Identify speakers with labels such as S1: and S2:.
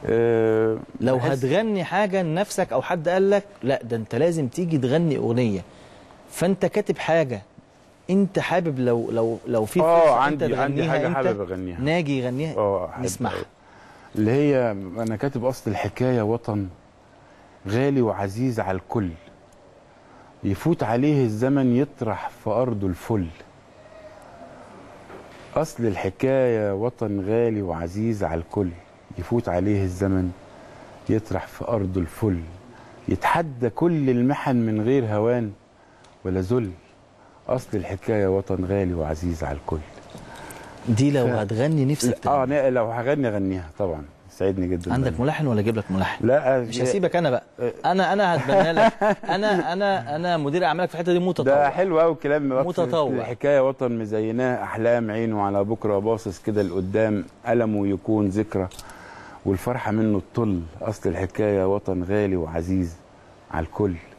S1: آه،
S2: لو
S1: بحس-
S2: هتغني حاجه لنفسك او حد قال لك لا ده انت لازم تيجي تغني اغنيه فانت كاتب حاجه انت حابب لو لو لو في
S1: اه
S2: فرصة
S1: عندي
S2: انت
S1: عندي
S2: تغنيها
S1: حاجه
S2: انت
S1: حابب اغنيها
S2: ناجي يغنيها
S1: اه أحب
S2: نسمعها
S1: أوي. اللي هي انا كاتب اصل الحكايه وطن غالي وعزيز على الكل يفوت عليه الزمن يطرح في ارضه الفل اصل الحكايه وطن غالي وعزيز على الكل يفوت عليه الزمن يطرح في ارضه الفل يتحدى كل المحن من غير هوان ولا ذل اصل الحكايه وطن غالي وعزيز على الكل
S2: دي لو
S1: ف-
S2: هتغني نفسك
S1: اه
S2: تغني.
S1: نا- لو هغني اغنيها طبعا سعدني جدا
S2: عندك
S1: بأمانة.
S2: ملحن ولا اجيب لك ملحن
S1: لا
S2: مش هسيبك انا بقى انا انا هتبنى لك انا انا انا مدير اعمالك في الحته دي
S1: ده
S2: متطوع
S1: حلو قوي الكلام
S2: متطوع.
S1: الحكايه وطن مزيناه احلام عينه على بكره باصص كده لقدام المه يكون ذكرى والفرحه منه الطل اصل الحكايه وطن غالي وعزيز على الكل